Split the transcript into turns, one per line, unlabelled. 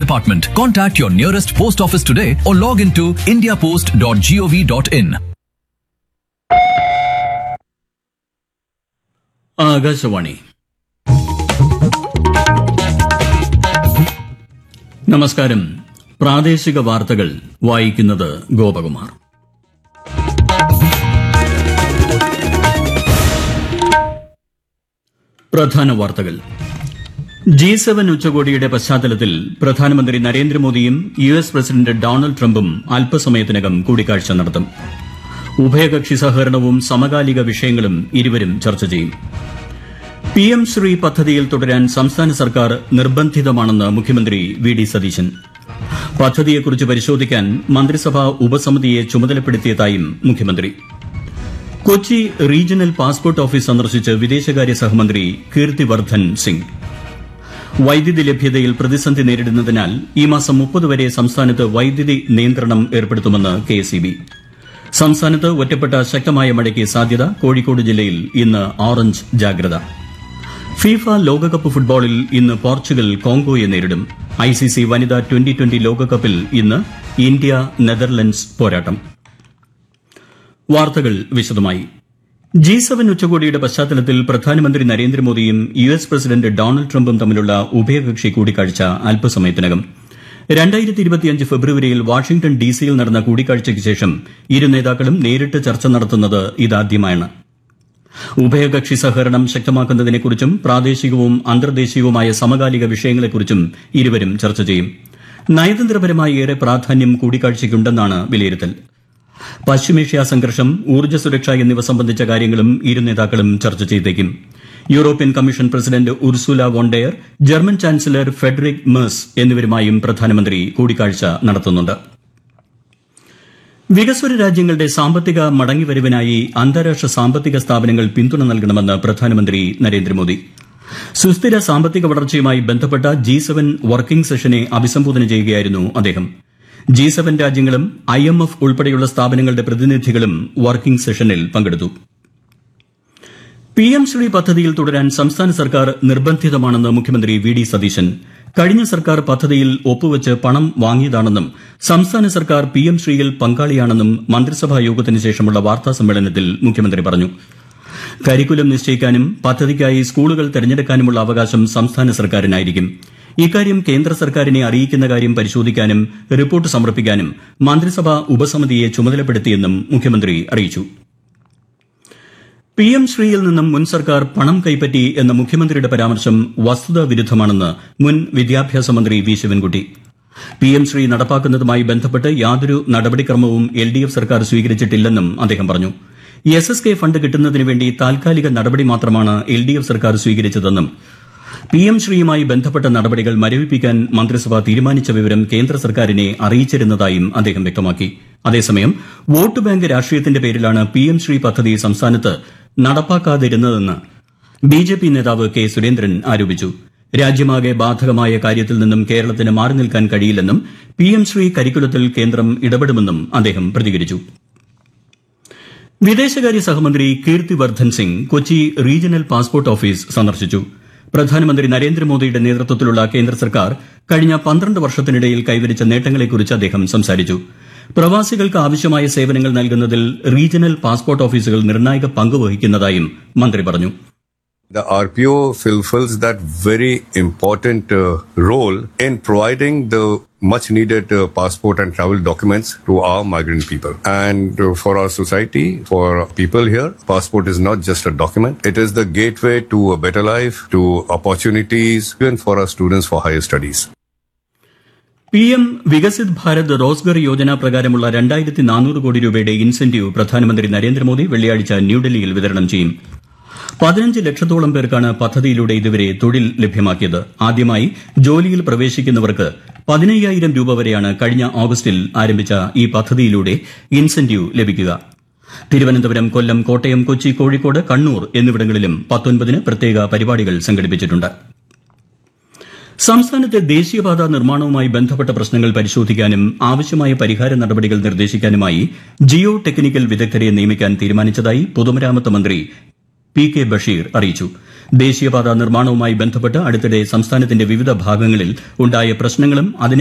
department. Contact your nearest post office today or log into indiapost.gov.in.
Akashvani നമസ്കാരം പ്രാദേശിക വാർത്തകൾ വായിക്കുന്നത് ഗോപകുമാർ പ്രധാന വാർത്തകൾ ജി സെവൻ ഉച്ചകോടിയുടെ പശ്ചാത്തലത്തിൽ പ്രധാനമന്ത്രി നരേന്ദ്രമോദിയും യു എസ് പ്രസിഡന്റ് ഡൊണാൾഡ് ട്രംപും അല്പസമയത്തിനകം കൂടിക്കാഴ്ച നടത്തും ഉഭയകക്ഷി സഹകരണവും സമകാലിക വിഷയങ്ങളും ഇരുവരും ചർച്ച ചെയ്യും പി എം ശ്രീ പദ്ധതിയിൽ തുടരാൻ സംസ്ഥാന സർക്കാർ നിർബന്ധിതമാണെന്ന് മുഖ്യമന്ത്രി വി ഡി സതീശൻ പദ്ധതിയെക്കുറിച്ച് പരിശോധിക്കാൻ മന്ത്രിസഭാ ഉപസമിതിയെ ചുമതലപ്പെടുത്തിയതായും മുഖ്യമന്ത്രി കൊച്ചി റീജിയണൽ പാസ്പോർട്ട് ഓഫീസ് സന്ദർശിച്ച് വിദേശകാര്യ സഹമന്ത്രി കീർത്തിവർദ്ധൻ സിംഗ് വൈദ്യുതി ലഭ്യതയിൽ പ്രതിസന്ധി നേരിടുന്നതിനാൽ ഈ മാസം മുപ്പത് വരെ സംസ്ഥാനത്ത് വൈദ്യുതി നിയന്ത്രണം ഏർപ്പെടുത്തുമെന്ന് കെ സംസ്ഥാനത്ത് ഒറ്റപ്പെട്ട ശക്തമായ മഴയ്ക്ക് സാധ്യത കോഴിക്കോട് ജില്ലയിൽ ഇന്ന് ഓറഞ്ച് ജാഗ്രത ഫിഫ ലോകകപ്പ് ഫുട്ബോളിൽ ഇന്ന് പോർച്ചുഗൽ കോങ്കോയെ നേരിടും ഐസിസി വനിതാ ട്വന്റി ട്വന്റി ലോകകപ്പിൽ ഇന്ന് ഇന്ത്യ നെതർലൻഡ്സ് പോരാട്ടം വാർത്തകൾ വിശദമായി ജി സെവൻ ഉച്ചകോടിയുടെ പശ്ചാത്തലത്തിൽ പ്രധാനമന്ത്രി നരേന്ദ്രമോദിയും യു എസ് പ്രസിഡന്റ് ഡൊണാൾഡ് ട്രംപും തമ്മിലുള്ള ഉഭയകക്ഷി കൂടിക്കാഴ്ച അല്പസമയത്തിനകം രണ്ടായിരത്തി ഇരുപത്തിയഞ്ച് ഫെബ്രുവരിയിൽ വാഷിംഗ്ടൺ ഡിസിയിൽ നടന്ന കൂടിക്കാഴ്ചയ്ക്ക് ശേഷം ഇരു നേതാക്കളും നേരിട്ട് ചർച്ച നടത്തുന്നത് ഇതാദ്യമായാണ് ഉഭയകക്ഷി സഹകരണം ശക്തമാക്കുന്നതിനെക്കുറിച്ചും പ്രാദേശികവും അന്തർദേശീയവുമായ സമകാലിക വിഷയങ്ങളെക്കുറിച്ചും ഇരുവരും ചർച്ച ചെയ്യും നയതന്ത്രപരമായി ഏറെ പ്രാധാന്യം കൂടിക്കാഴ്ചയ്ക്കുണ്ടെന്നാണ് വിലയിരുത്തൽ പശ്ചിമേഷ്യ സംഘർഷം ഊർജ്ജ സുരക്ഷ എന്നിവ സംബന്ധിച്ച കാര്യങ്ങളും ഇരു നേതാക്കളും ചർച്ച ചെയ്തേക്കും യൂറോപ്യൻ കമ്മീഷൻ പ്രസിഡന്റ് ഉർസുല വോണ്ടെയർ ജർമ്മൻ ചാൻസലർ ഫെഡറിക് മേഴ്സ് എന്നിവരുമായും പ്രധാനമന്ത്രി കൂടിക്കാഴ്ച നടത്തുന്നുണ്ട് വികസ്വര രാജ്യങ്ങളുടെ സാമ്പത്തിക മടങ്ങിവരവിനായി അന്താരാഷ്ട്ര സാമ്പത്തിക സ്ഥാപനങ്ങൾ പിന്തുണ നൽകണമെന്ന് പ്രധാനമന്ത്രി നരേന്ദ്രമോദി സുസ്ഥിര സാമ്പത്തിക വളർച്ചയുമായി ബന്ധപ്പെട്ട ജി സെവൻ വർക്കിംഗ് സെഷനെ അഭിസംബോധന ചെയ്യുകയായിരുന്നു അദ്ദേഹം ജി സെവൻ രാജ്യങ്ങളും ഐ എം എഫ് ഉൾപ്പെടെയുള്ള സ്ഥാപനങ്ങളുടെ പ്രതിനിധികളും വർക്കിംഗ് സെഷനിൽ പങ്കെടുത്തു പി എം ശ്രീ പദ്ധതിയിൽ തുടരാൻ സംസ്ഥാന സർക്കാർ നിർബന്ധിതമാണെന്ന് മുഖ്യമന്ത്രി വി ഡി സതീശൻ കഴിഞ്ഞ സർക്കാർ പദ്ധതിയിൽ ഒപ്പുവച്ച് പണം വാങ്ങിയതാണെന്നും സംസ്ഥാന സർക്കാർ പി എം ശ്രീയിൽ പങ്കാളിയാണെന്നും മന്ത്രിസഭാ യോഗത്തിന് ശേഷമുള്ള വാർത്താ സമ്മേളനത്തിൽ മുഖ്യമന്ത്രി പറഞ്ഞു കരിക്കുലം നിശ്ചയിക്കാനും പദ്ധതിക്കായി സ്കൂളുകൾ തെരഞ്ഞെടുക്കാനുമുള്ള അവകാശം സംസ്ഥാന സർക്കാരിനായിരിക്കും ഇക്കാര്യം കേന്ദ്ര സർക്കാരിനെ അറിയിക്കുന്ന കാര്യം പരിശോധിക്കാനും റിപ്പോർട്ട് സമർപ്പിക്കാനും മന്ത്രിസഭാ ഉപസമിതിയെ ചുമതലപ്പെടുത്തിയെന്നും മുഖ്യമന്ത്രി അറിയിച്ചു പി എം ശ്രീയിൽ നിന്നും മുൻ സർക്കാർ പണം കൈപ്പറ്റി എന്ന മുഖ്യമന്ത്രിയുടെ പരാമർശം വസ്തുതാ വിരുദ്ധമാണെന്ന് മുൻ വിദ്യാഭ്യാസ മന്ത്രി V Sivankutty P M Shri നടപ്പാക്കുന്നതുമായി ബന്ധപ്പെട്ട് യാതൊരു നടപടിക്രമവും എൽ ഡി എഫ് സർക്കാർ സ്വീകരിച്ചിട്ടില്ലെന്നും അദ്ദേഹം പറഞ്ഞു എസ് എസ് കെ ഫണ്ട് കിട്ടുന്നതിന് വേണ്ടി താൽക്കാലിക നടപടി മാത്രമാണ് എൽ ഡി എഫ് സർക്കാർ സ്വീകരിച്ചതെന്നും പി എം ശ്രീയുമായി ബന്ധപ്പെട്ട നടപടികൾ മരവിപ്പിക്കാൻ മന്ത്രിസഭ തീരുമാനിച്ച വിവരം കേന്ദ്ര സർക്കാരിനെ അറിയിച്ചിരുന്നതായും അദ്ദേഹം വ്യക്തമാക്കി അതേസമയം വോട്ട് ബാങ്ക് രാഷ്ട്രീയത്തിന്റെ പേരിലാണ് പി എം ശ്രീ പദ്ധതി സംസ്ഥാനത്ത് നടപ്പാക്കാതിരുന്നതെന്ന് ബി ജെ പി നേതാവ് കെ സുരേന്ദ്രൻ ആരോപിച്ചു രാജ്യമാകെ ബാധകമായ കാര്യത്തിൽ നിന്നും കേരളത്തിന് മാറി നിൽക്കാൻ കഴിയില്ലെന്നും പി എം ശ്രീ കരിക്കുലത്തിൽ കേന്ദ്രം ഇടപെടുമെന്നും അദ്ദേഹം പ്രതികരിച്ചു വിദേശകാര്യ സഹമന്ത്രി Kirtivardhan Singh Kochi regional passport office സന്ദർശിച്ചു പ്രധാനമന്ത്രി നരേന്ദ്രമോദിയുടെ നേതൃത്വത്തിലുള്ള കേന്ദ്ര സർക്കാർ കഴിഞ്ഞ പന്ത്രണ്ട് വർഷത്തിനിടയിൽ കൈവരിച്ച നേട്ടങ്ങളെക്കുറിച്ച് അദ്ദേഹം സംസാരിച്ചു പ്രവാസികൾക്ക് ആവശ്യമായ സേവനങ്ങൾ നൽകുന്നതിൽ റീജിയണൽ പാസ്പോർട്ട് ഓഫീസുകൾ നിർണായക പങ്ക് വഹിക്കുന്നതായും മന്ത്രി പറഞ്ഞു
The RPO fulfills that very important uh, role in providing the much needed uh, passport and travel documents to our migrant people. And uh, for our society, for people here, passport is not just a document. It is the gateway to a better life, to opportunities, even for our students for higher studies.
P M Viksit Bharat Rozgar Yojana പ്രകാരമുള്ള രണ്ടായിരത്തി നാനൂറ് കോടി രൂപയുടെ incentive പ്രധാനമന്ത്രി നരേന്ദ്രമോദി വെള്ളിയാഴ്ച ന്യൂഡൽഹിയിൽ വിതരണം ചെയ്യും പതിനഞ്ച് ലക്ഷത്തോളം പേർക്കാണ് പദ്ധതിയിലൂടെ ഇതുവരെ തൊഴിൽ ലഭ്യമാക്കിയത് ആദ്യമായി ജോലിയിൽ പ്രവേശിക്കുന്നവർക്ക് പതിനയ്യായിരം രൂപ വരെയാണ് കഴിഞ്ഞ ഓഗസ്റ്റിൽ ആരംഭിച്ച ഈ പദ്ധതിയിലൂടെ ഇൻസെന്റീവ് ലഭിക്കുക തിരുവനന്തപുരം കൊല്ലം കോട്ടയം കൊച്ചി കോഴിക്കോട് കണ്ണൂർ എന്നിവിടങ്ങളിലും പത്തൊൻപതിന് പ്രത്യേക പരിപാടികൾ സംഘടിപ്പിച്ചിട്ടുണ്ട് സംസ്ഥാനത്തെ ദേശീയപാത നിർമ്മാണവുമായി ബന്ധപ്പെട്ട പ്രശ്നങ്ങൾ പരിശോധിക്കാനും ആവശ്യമായ പരിഹാര നടപടികൾ നിർദ്ദേശിക്കാനുമായി ജിയോ ടെക്നിക്കൽ വിദഗ്ധരെ നിയമിക്കാൻ തീരുമാനിച്ചതായി പൊതുമരാമത്ത് മന്ത്രി പി കെ ബഷീർ അറിയിച്ചു ദേശീയപാത നിർമ്മാണവുമായി ബന്ധപ്പെട്ട് അടുത്തിടെ സംസ്ഥാനത്തിന്റെ വിവിധ ഭാഗങ്ങളിൽ ഉണ്ടായ പ്രശ്നങ്ങളും അതിനെ